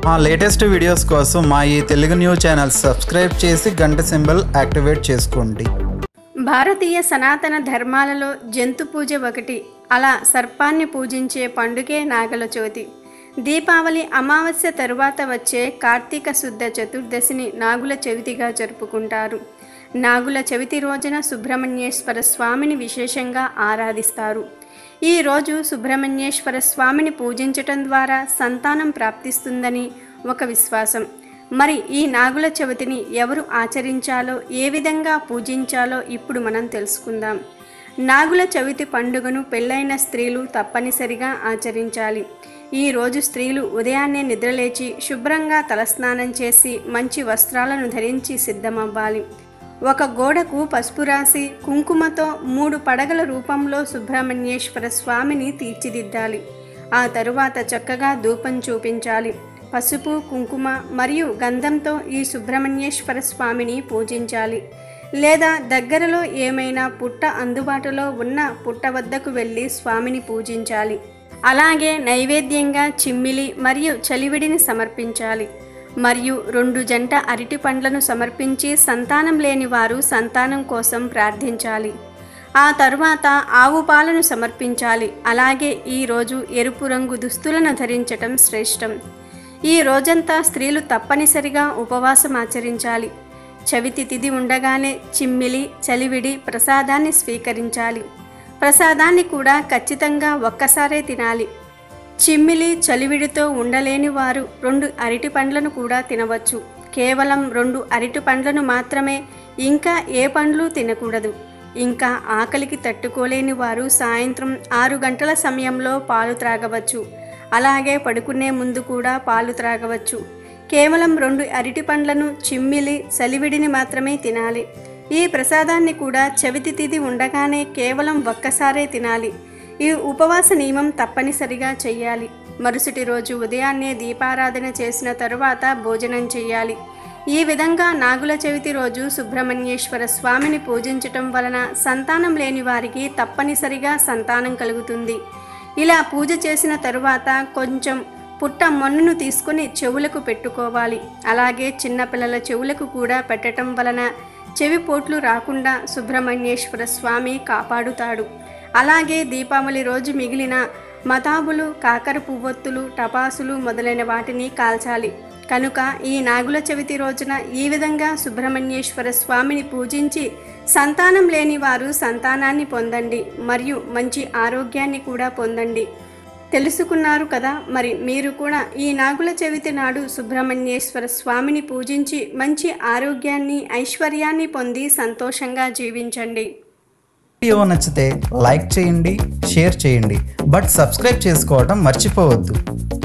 మా latest videos కోసం మా ఈ తెలుగు న్యూస్ ఛానల్ సబ్స్క్రైబ్ చేసి గంట సింబల్ యాక్టివేట్ చేసుకోండి భారతీయ సనాతన ధర్మాలలో జంతు పూజ ఒకటి అలా సర్పాన్ని పూజించే పండుగే నాగల చవితి దీపావళి అమావాస్య తరువాత వచ్చే కార్తీక శుద్ధ చతుర్దశిని నాగుల చవితిగా జరుపుకుంటారు నాగుల చవితి రోజున సుబ్రహ్మణ్యేశ్వర స్వామిని విశేషంగా ఆరాధిస్తారు ఈ రోజు సుబ్రహ్మణ్యేశ్వర స్వామిని పూజించటం ద్వారా సంతానం ప్రాప్తిస్తుందని ఒక విశ్వాసం మరి ఈ నాగుల చవితిని ఎవరు ఆచరించాలో ఏ విధంగా పూజించాలో ఇప్పుడు మనం తెలుసుకుందాం నాగుల చవితి పండుగను పెళ్ళైన స్త్రీలు తప్పనిసరిగా ఆచరించాలి ఈ రోజు స్త్రీలు ఉదయాన్నే నిద్రలేచి శుభ్రంగా తలస్నానం చేసి మంచి వస్త్రాలను ధరించి సిద్ధమవ్వాలి ఒక గోడకు పసుపు రాసి కుంకుమతో మూడు పడగల రూపంలో సుబ్రహ్మణ్యేశ్వర స్వామిని తీర్చిదిద్దాలి ఆ తరువాత చక్కగా ధూపం చూపించాలి పసుపు కుంకుమ మరియు గంధంతో ఈ సుబ్రహ్మణ్యేశ్వర స్వామిని పూజించాలి లేదా దగ్గరలో ఏమైనా పుట్ట అందుబాటులో ఉన్న పుట్ట వద్దకు వెళ్ళి స్వామిని పూజించాలి అలాగే నైవేద్యంగా చిమ్మిలి మరియు చలివిడిని సమర్పించాలి మరియు రెండు జంట అరటి పండ్లను సమర్పించి సంతానం లేని వారు సంతానం కోసం ప్రార్థించాలి ఆ తరువాత ఆవు పాలను సమర్పించాలి అలాగే ఈ రోజు ఎరుపు రంగు దుస్తులను ధరించటం శ్రేష్టం ఈ రోజంతా స్త్రీలు తప్పనిసరిగా ఉపవాసం ఆచరించాలి చవితి తిథి ఉండగానే చిమ్మిలి చలివిడి ప్రసాదాన్ని స్వీకరించాలి ప్రసాదాన్ని కూడా ఖచ్చితంగా ఒక్కసారే తినాలి చిమ్మిలి చలివిడితో ఉండలేని వారు రెండు అరటి పండ్లను కూడా తినవచ్చు కేవలం రెండు అరటి పండ్లను మాత్రమే ఇంకా ఏ పండ్లు తినకూడదు ఇంకా ఆకలికి తట్టుకోలేని వారు సాయంత్రం ఆరు గంటల సమయంలో పాలు త్రాగవచ్చు అలాగే పడుకునే ముందు కూడా పాలు త్రాగవచ్చు కేవలం రెండు అరటి పండ్లను చిమ్మిలి చలివిడిని మాత్రమే తినాలి ఈ ప్రసాదాన్ని కూడా చవితి తిథి ఉండగానే కేవలం ఒక్కసారే తినాలి ఈ ఉపవాస నియమం తప్పనిసరిగా చెయ్యాలి మరుసటి రోజు ఉదయాన్నే దీపారాధన చేసిన తరువాత భోజనం చేయాలి ఈ విధంగా నాగుల చవితి రోజు సుబ్రహ్మణ్యేశ్వర స్వామిని పూజించటం వలన సంతానం లేని వారికి తప్పనిసరిగా సంతానం కలుగుతుంది ఇలా పూజ చేసిన తరువాత కొంచెం పుట్ట మొన్నును తీసుకుని చెవులకు పెట్టుకోవాలి అలాగే చిన్నపిల్లల చెవులకు కూడా పెట్టడం వలన చెవి పోట్లు రాకుండా సుబ్రహ్మణ్యేశ్వర స్వామి కాపాడుతాడు అలాగే దీపావళి రోజు మిగిలిన మతాబులు కాకర పువ్వొత్తులు టపాసులు మొదలైన వాటిని కాల్చాలి కనుక ఈ నాగుల చవితి రోజున ఈ విధంగా సుబ్రహ్మణ్యేశ్వర స్వామిని పూజించి సంతానం లేని వారు సంతానాన్ని పొందండి మరియు మంచి ఆరోగ్యాన్ని కూడా పొందండి తెలుసుకున్నారు కదా మరి మీరు కూడా ఈ నాగుల చవితి నాడు సుబ్రహ్మణ్యేశ్వర స్వామిని పూజించి మంచి ఆరోగ్యాన్ని ఐశ్వర్యాన్ని పొంది సంతోషంగా జీవించండి వీడియో నచ్చితే లైక్ చేయండి షేర్ చేయండి బట్ సబ్స్క్రైబ్ చేసుకోవడం మర్చిపోవద్దు